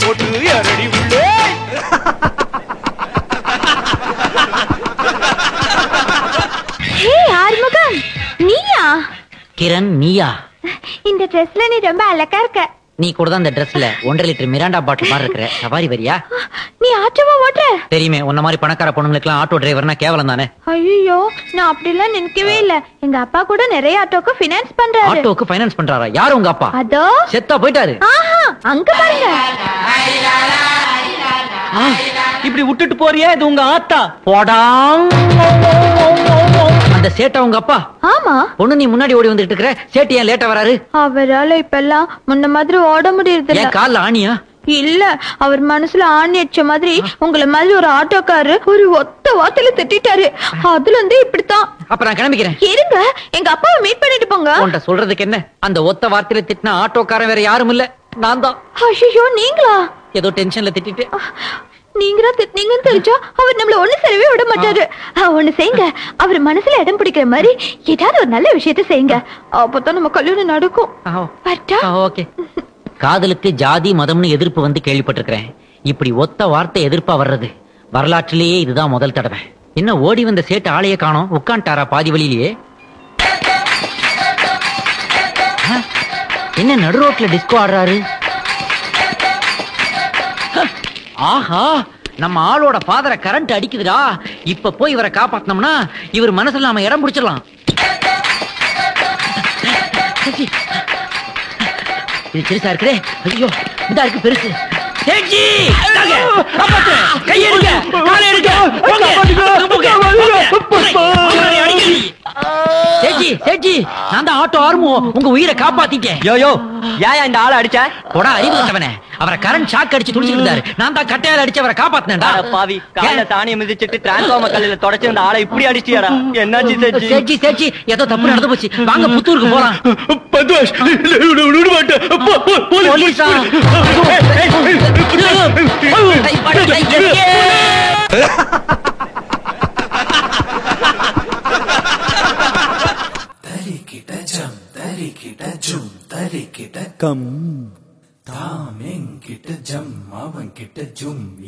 போட்டு அரடி உள்ளே ஹே ஆறுமுகம் நீயா கிரண் நீயா இந்த ட்ரெஸ்ல நீ ரொம்ப அழகா இருக்க நீ கூட தான் இந்த ட்ரெஸ்ல ஒன்றரை லிட்டர் மிராண்டா பாட்டில் மாதிரி இருக்கிற சவாரி வரியா நீ ஆட்டோவா ஓட்டுற தெரியுமே உன்ன மாதிரி பணக்கார பொண்ணுங்களுக்குலாம் ஆட்டோ டிரைவர்னா கேவலம் தானே ஐயோ நான் அப்படிலாம் நினைக்கவே இல்ல எங்க அப்பா கூட நிறைய ஆட்டோக்கு பினான்ஸ் பண்றாரு ஆட்டோக்கு ஃபைனான்ஸ் பண்றாரா யாரு உங்க அப்பா அதோ செத்தா போயிட்டாரு ஆஹா அங்க பாருங்க ஆ, இப்படி விட்டுட்டு போறியே இது உங்க ஆத்தா போடாங் அந்த சேட்டா உங்க அப்பா ஆமா பொண்ணு நீ முன்னாடி ஓடி வந்துட்டு இருக்கிற சேட்டு ஏன் லேட்டா வராரு அவரால இப்பெல்லாம் முன்ன மாதிரி ஓட முடியறது இல்ல ஏன் கால்ல ஆணியா இல்ல அவர் மனசுல ஆணி அடிச்ச மாதிரி உங்கள மாதிரி ஒரு ஆட்டோக்காரு ஒரு ஒத்த வார்த்தையில திட்டிட்டாரு அதுல இருந்து இப்படித்தான் அப்ப நான் கிளம்பிக்கிறேன் இருங்க எங்க அப்பாவை மீட் பண்ணிட்டு போங்க உன்கிட்ட சொல்றதுக்கு என்ன அந்த ஒத்த வார்த்தையில திட்டின ஆட்டோக்காரன் வேற யாரும் இல்ல நான் தான் ஐயோ நீங்களா ஏதோ டென்ஷன்ல திட்டிட்டு நீங்க தான் திட்டினீங்கன்னு தெரிஞ்சா அவர் நம்மள ஒண்ணு செலவே விட மாட்டாரு ஆ, ஒண்ணு செய்யுங்க அவர் மனசுல இடம் பிடிக்கிற மாதிரி ஏதாவது ஒரு நல்ல விஷயத்த செய்யுங்க அப்பதான் நம்ம கல்யாணம் நடக்கும் ஆ, வரட்டா? ஆ, ஓகே காதலுக்கு ஜாதி மதம்னு எதிர்ப்பு வந்து கேள்விப்பட்டிருக்கிறேன் இப்படி ஒத்த வார்த்தை எதிர்ப்பா வர்றது வரலாற்றிலேயே இதுதான் முதல் தடவை என்ன ஓடி வந்த சேட்டு ஆளையே காணோம் உட்காந்துட்டாரா பாதி வழியிலேயே ஆ, என்ன நடு ரோட்ல டிஸ்கோ ஆடுறாரு ஆஹா நம்ம ஆளோட ஃபாதரை கரண்ட் அடிக்குதுடா இப்ப போய் இவரை காப்பாத்தினோம்னா இவர் மனசுல நாம இடம் பிடிச்சிடலாம் சச்சி, இது பெருசா இருக்குதே ஐயோ இந்த இருக்கு பெருசு சேட்ஜி இந்தாங்க, காப்பாத்து. கையை எடுங்க, காலை எடுங்க, போங்க, போங்க, போங்க. அவரை அடிக்காதீங்க. சேட்ஜி சேட்ஜி நான் தான் ஆட்டோ ஆர்மோ உங்க உயிரை காப்பாத்திட்டேன் யோயோ ஏன் இந்த ஆளை அடிச்ச போடா அறிவு கட்டவனே அவரை கரண்ட் ஷாக் அடிச்சு துடிச்சிட்டு இருந்தாரு நான் தான் கட்டையால அடிச்சு அவரை காப்பாத்தினேன்டா அட பாவி காலைல தானிய மிதிச்சிட்டு டிரான்ஸ்ஃபார்மர் கல்லுல தொடச்சு இந்த ஆளை இப்படி அடிச்சியாடா என்னாச்சு செஞ்சு சேச்சி சேச்சி ஏதோ தப்பு நடந்து போச்சு வாங்க புத்தூருக்கு போலாம் பத்மாஷ் விட மாட்டேன் போலீஸா? டை, படு, டை, எஸ்கே! தரிக்கிட்ட ஜம் தரிக்கிட்ட ஜும் தரிக்கிட்ட கம் தாம் என்கிட்ட ஜம் அவன் கிட்ட ஜும்